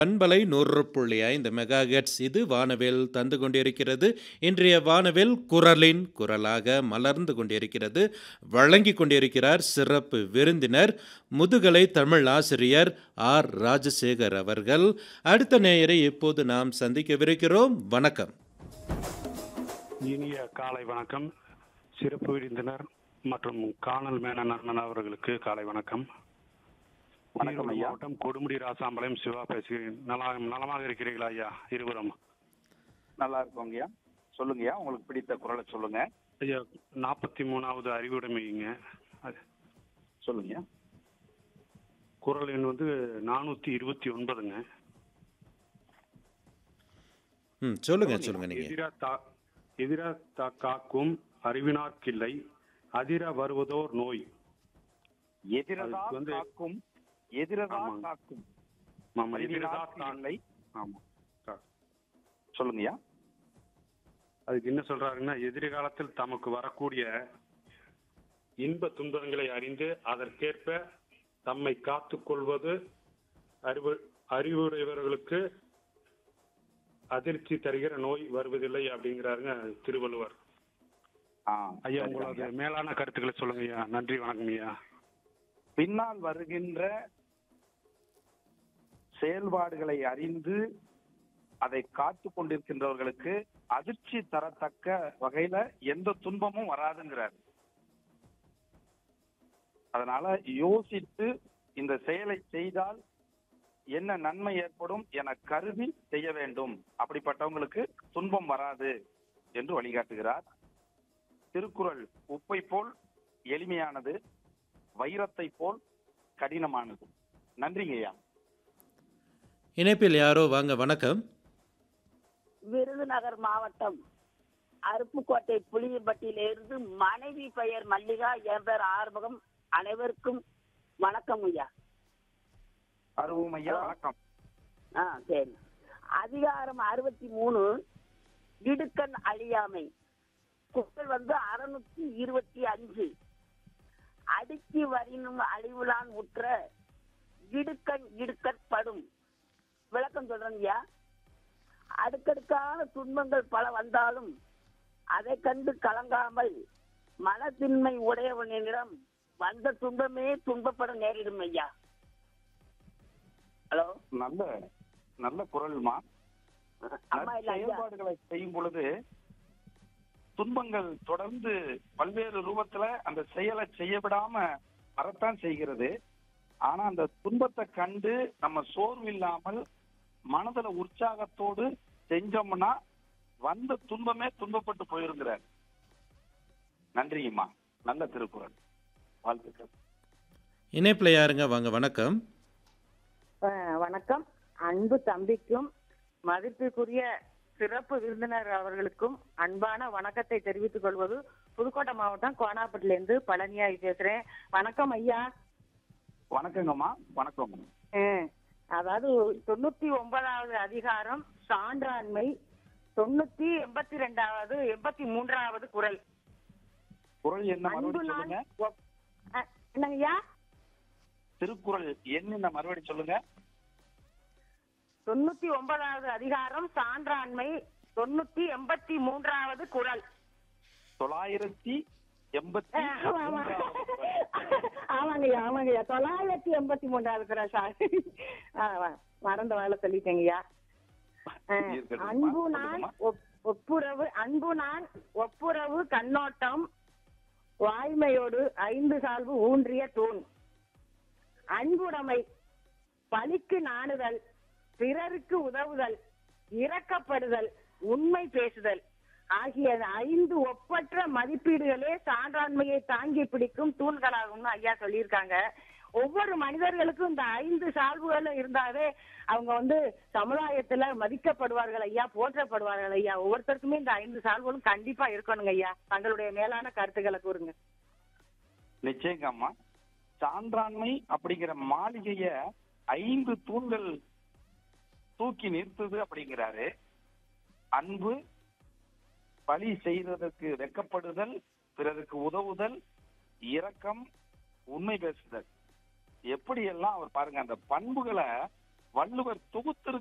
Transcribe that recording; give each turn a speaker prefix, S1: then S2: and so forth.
S1: பண்பலை நூறு புள்ளி ஐந்து மெகாஹெட்ஸ் இது வானவில் தந்து கொண்டிருக்கிறது இன்றைய வானவில் குரலின் குரலாக மலர்ந்து கொண்டிருக்கிறது வழங்கி கொண்டிருக்கிறார் சிறப்பு விருந்தினர் முதுகலை தமிழ் ஆசிரியர் ஆர் ராஜசேகர் அவர்கள் அடுத்த நேயரை இப்போது நாம் சந்திக்கவிருக்கிறோம் வணக்கம்
S2: இனிய காலை வணக்கம் சிறப்பு விருந்தினர் மற்றும் காணல் மேனன் அண்ணன் அவர்களுக்கு காலை வணக்கம்
S3: வணக்கம்
S2: ஈரோடு
S3: ஐயா.
S2: மாவட்டம் கொடுமுடி ராசாம்பாளையம் சிவா பேசுகிறேன் நலா நலமாக இருக்கிறீர்களா ஐயா இருவரும்
S3: நல்லா இருக்கோங்கய்யா சொல்லுங்கய்யா உங்களுக்கு பிடித்த குரலை சொல்லுங்க
S2: ஐயா நாற்பத்தி மூணாவது அறிவுடைமைங்க அது
S3: சொல்லுங்க
S2: குரல் எண் வந்து நானூற்றி இருபத்தி ஒன்பதுங்க
S1: ம் சொல்லுங்க சொல்லுங்க நீங்க
S2: எதிரா தா எதிரா தா காக்கும் அறிவினார்க்கில்லை அதிர வருவதோர் நோய்
S3: எதிரதா
S2: அதுக்கு வந்து-
S3: காக்கும் எதிரதா
S2: ஆமாங்க.
S3: காக்கும்
S2: ஆமா எதிரதா
S3: அறிவினார்க்கு
S2: தா
S3: இல்லை
S2: ஆமா கா-
S3: சொல்லுங்கய்யா
S2: அதுக்கு என்ன சொல்றாருன்னா எதிர்காலத்தில் தமக்கு வரக்கூடிய இன்ப துன்பங்களை அறிந்து அதற்கேற்ப தம்மை காத்துக் கொள்வது அறிவு அறிவுடையவர்களுக்கு அதிர்ச்சி தருகிற நோய் வருவதில்லை அப்படிங்கிறாருங்க திருவள்ளுவர்
S3: ஆ,
S2: ஐயா
S3: சரிங்க.
S2: உங்களது மேலான கருத்துக்களை சொல்லுங்க ஐயா நன்றி வணக்கம் ஐயா
S3: பின்னால் வருகின்ற செயல்பாடுகளை அறிந்து அதை காத்து கொண்டிருக்கின்றவர்களுக்கு அதிர்ச்சி தரத்தக்க வகையில எந்த துன்பமும் வராதுங்கிறார் அதனால யோசித்து இந்த செயலை செய்தால் என்ன நன்மை ஏற்படும் என கருதி செய்ய வேண்டும் அப்படிப்பட்டவங்களுக்கு துன்பம் வராது என்று வழிகாட்டுகிறார் திருக்குறள் உப்பை போல் எளிமையானது வைரத்தை போல் கடினமானது நன்றிங்க ஐயா
S1: இணைப்பில் யாரோ வாங்க வணக்கம்
S4: விருதுநகர் மாவட்டம் அருப்புக்கோட்டை புளியம்பட்டியிலிருந்து மனைவி பெயர் மல்லிகா என் பேர் ஆறுமுகம் அனைவருக்கும் வணக்கம் ஐயா
S3: அருவும் ஐயா வணக்கம்
S4: ஆ சரி அதிகாரம் அறுபத்தி மூணு இடுக்கண் அழியாமை குரல் வந்து அறுநூத்தி இருபத்தி அஞ்சு அடுக்கி வரினும் அழிவுலான் உற்ற இடுக்கண் இடுக்கற்படும் விளக்கம் சொல்றேன் ஐயா அடுக்கடுக்கான துன்பங்கள் பல வந்தாலும் அதை கண்டு கலங்காமல் மனத்தின்மை உடையவனிடம் வந்த துன்பமே துன்பப்பட நேரிடும் ஐயா ஹலோ
S3: நல்ல நல்ல குரல்மா
S4: அம்மா இல்ல ஐயா
S3: செயல்பாடுகளை செய்யும் பொழுது துன்பங்கள் தொடர்ந்து பல்வேறு ரூபத்துல அந்த செயலை செய்ய விடாம வரத்தான் செய்கிறது ஆனா அந்த துன்பத்தை கண்டு நம்ம சோர்வு இல்லாமல் மனதுல உற்சாகத்தோடு செஞ்சோம்னா வந்த துன்பமே துன்பப்பட்டு போயிருங்கிறார் நன்றிங்கம்மா நல்ல திருக்குறள் வாழ்த்துக்கள்
S1: இணைப்பில் யாருங்க வாங்க வணக்கம்
S5: அஹ் வணக்கம் அன்பு தம்பிக்கும் மதிப்பிற்குரிய சிறப்பு விருந்தினர் அவர்களுக்கும் அன்பான வணக்கத்தை தெரிவித்துக் கொள்வது புதுக்கோட்டை மாவட்டம் கோனாப்பட்டிலிருந்து பழனியாய் பேசுறேன் வணக்கம் ஐயா
S3: வணக்கங்கம்மா வணக்கம்
S5: அஹ் அதாவது தொண்ணூத்தி ஒன்பதாவது அதிகாரம் சான்றாண்மை தொண்ணூத்தி எண்பத்தி ரெண்டாவது எண்பத்தி மூன்றாவது குரல்
S3: குரல் என்ன
S5: அன்பு
S3: மறுபடியும்
S5: நான்
S3: சொல்லுங்க
S5: ஒப்- அஹ் என்னங்கய்யா
S3: திருக்குறள் என்ன மறுபடியும் சொல்லுங்க
S5: தொண்ணூத்தி ஒன்பதாவது அதிகாரம் சான்றாண்மை தொண்ணூத்தி எண்பத்தி மூன்றாவது குரல்
S3: தொள்ளாயிரத்தி எண்பத்தி
S5: ஆமா, ஆமா.
S3: மூன்றாவது குரல்.
S5: ஆமாங்கய்யா ஆமாங்கய்யா தொள்ளாயிரத்தி எண்பத்தி மூன்றாவது குரல் சாரி மறந்த வேலை சொல்லிட்டேங்கய்யா ஆ,
S3: இருக்கட்டும்மா.
S5: அன்பு நான்
S3: சொல்லுங்கம்மா.
S5: ஒப்- ஒப்புரவு அன்பு நான் ஒப்புரவு கண்ணோட்டம் வாய்மையோடு ஐந்து சால்பு ஊன்றிய தூண் அன்புடைமை பலிக்கு நாணுதல் பிறருக்கு உதவுதல் இரக்கப்படுதல் உண்மை பேசுதல் ஆகிய ஐந்து ஒப்பற்ற மதிப்பீடுகளே சான்றாண்மையை தாங்கி பிடிக்கும் தூண்களாகும்னு ஐயா சொல்லியிருக்காங்க ஒவ்வொரு மனிதர்களுக்கும் இந்த ஐந்து சால்புகளும் இருந்தாவே அவங்க வந்து சமுதாயத்துல மதிக்கப்படுவார்கள் ஐயா போற்றப்படுவார்கள் ஐயா ஒவ்வொருத்தருக்குமே இந்த ஐந்து சால்புகளும் கண்டிப்பா இருக்கணுங்க ஐயா தங்களுடைய மேலான கருத்துக்களை கூறுங்க
S3: நிச்சயங்கம்மா சான்றாண்மை அப்படிங்கிற மாளிகைய ஐந்து தூண்கள் தூக்கி நிறுத்துது அப்படிங்கிறாரு அன்பு பழி செய்ததற்கு வெக்கப்படுதல் பிறருக்கு உதவுதல் இரக்கம் உண்மை பேசுதல் எப்படி எல்லாம் அவர் பாருங்க அந்த பண்புகளை வள்ளுவர் தொகுத்திருக்கிற